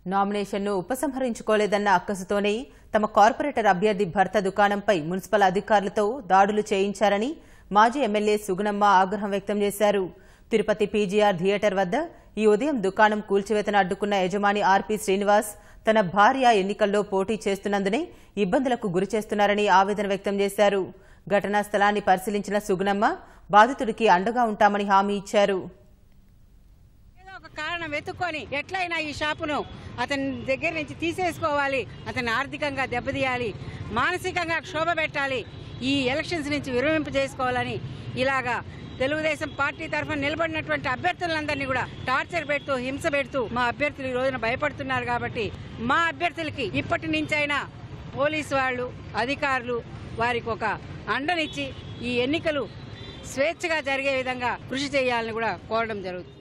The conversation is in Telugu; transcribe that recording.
నామినేషన్ను ఉపసంహరించుకోలేదన్న అక్కసుతోనే తమ కార్పొరేటర్ అభ్యర్థి భర్త దుకాణంపై మున్సిపల్ అధికారులతో దాడులు చేయించారని మాజీ ఎమ్మెల్యే సుగుణమ్మ ఆగ్రహం వ్యక్తం చేశారు తిరుపతి పీజీఆర్ థియేటర్ వద్ద ఈ ఉదయం దుకాణం కూల్చివేతను అడ్డుకున్న యజమాని ఆర్పీ శ్రీనివాస్ తన భార్య ఎన్నికల్లో పోటీ చేస్తున్నందునే ఇబ్బందులకు గురి చేస్తున్నారని ఆవేదన వ్యక్తం చేశారు ఘటనా స్థలాన్ని పరిశీలించిన సుగుణమ్మ బాధితుడికి అండగా ఉంటామని హామీ ఇచ్చారు ఏదో ఒక కారణం వెతుక్కొని ఎట్లయినా ఈ షాపును అతని దగ్గర నుంచి తీసేసుకోవాలి అతన్ని ఆర్థికంగా దెబ్బతీయాలి మానసికంగా క్షోభ పెట్టాలి ఈ ఎలక్షన్స్ నుంచి విరమింపు చేసుకోవాలని ఇలాగా తెలుగుదేశం పార్టీ తరఫున నిలబడినటువంటి అభ్యర్థులందరినీ కూడా టార్చర్ పెడుతూ హింస పెడుతూ మా అభ్యర్థులు ఈ రోజున భయపడుతున్నారు కాబట్టి మా అభ్యర్థులకి ఇప్పటి నుంచైనా పోలీసు వాళ్ళు అధికారులు వారికి ఒక అండనిచ్చి ఈ ఎన్నికలు స్వేచ్ఛగా జరిగే విధంగా కృషి చేయాలని కూడా కోరడం జరుగుతుంది